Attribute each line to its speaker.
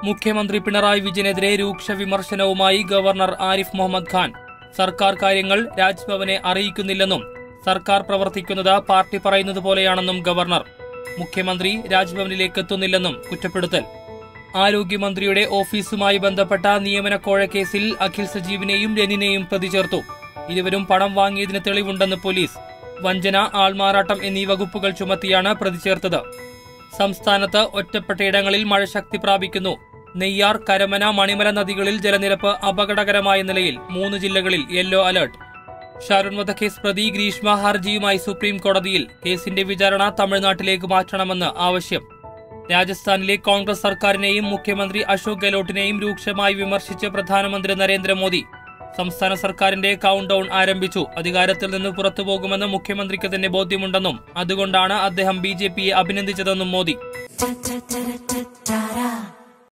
Speaker 1: മുഖ്യമന്ത്രി പിണറായി വിജയനെതിരെ രൂക്ഷ വിമർശനവുമായി ഗവർണർ ആരിഫ് മുഹമ്മദ് ഖാൻ സർക്കാർ കാര്യങ്ങൾ രാജ്ഭവനെ അറിയിക്കുന്നില്ലെന്നും സർക്കാർ പ്രവർത്തിക്കുന്നത് പാർട്ടി പറയുന്നത് പോലെയാണെന്നും ഗവർണർ മുഖ്യമന്ത്രി രാജ്ഭവനിലേക്ക് എത്തുന്നില്ലെന്നും കുറ്റപ്പെടുത്തൽ ആരോഗ്യമന്ത്രിയുടെ ഓഫീസുമായി ബന്ധപ്പെട്ട നിയമന കോഴക്കേസിൽ അഖിൽ സജീവിനെയും ലെനിനെയും പ്രതി ചേർത്തു ഇരുവരും പണം വാങ്ങിയതിന് തെളിവുണ്ടെന്ന് പോലീസ് വഞ്ചന ആൾമാറാട്ടം എന്നീ വകുപ്പുകൾ ചുമത്തിയാണ് പ്രതി ചേർത്തത് സംസ്ഥാനത്ത് ഒറ്റപ്പെട്ടയിടങ്ങളിൽ മഴ ശക്തി പ്രാപിക്കുന്നു നെയ്യാർ കരമന മണിമല നദികളിൽ ജലനിരപ്പ് അപകടകരമായ നിലയിൽ മൂന്ന് ജില്ലകളിൽ യെല്ലോ അലർട്ട് ഷാരുൺ വധക്കേസ് പ്രതി ഗ്രീഷ്മ ഹർജിയുമായി സുപ്രീം കോടതിയിൽ കേസിന്റെ വിചാരണ തമിഴ്നാട്ടിലേക്ക് മാറ്റണമെന്ന് ആവശ്യം രാജസ്ഥാനിലെ കോൺഗ്രസ് സർക്കാരിനെയും മുഖ്യമന്ത്രി അശോക് ഗെഹ്ലോട്ടിനെയും രൂക്ഷമായി വിമർശിച്ച് പ്രധാനമന്ത്രി നരേന്ദ്രമോദി സംസ്ഥാന സർക്കാരിന്റെ കൗണ്ട് ഡൌൺ ആരംഭിച്ചു അധികാരത്തിൽ നിന്ന് പുറത്തുപോകുമെന്ന് മുഖ്യമന്ത്രിക്ക് തന്നെ ബോധ്യമുണ്ടെന്നും അതുകൊണ്ടാണ് അദ്ദേഹം ബി ജെ പിയെ അഭിനന്ദിച്ചതെന്നും Modi
Speaker 2: Da da da da da da.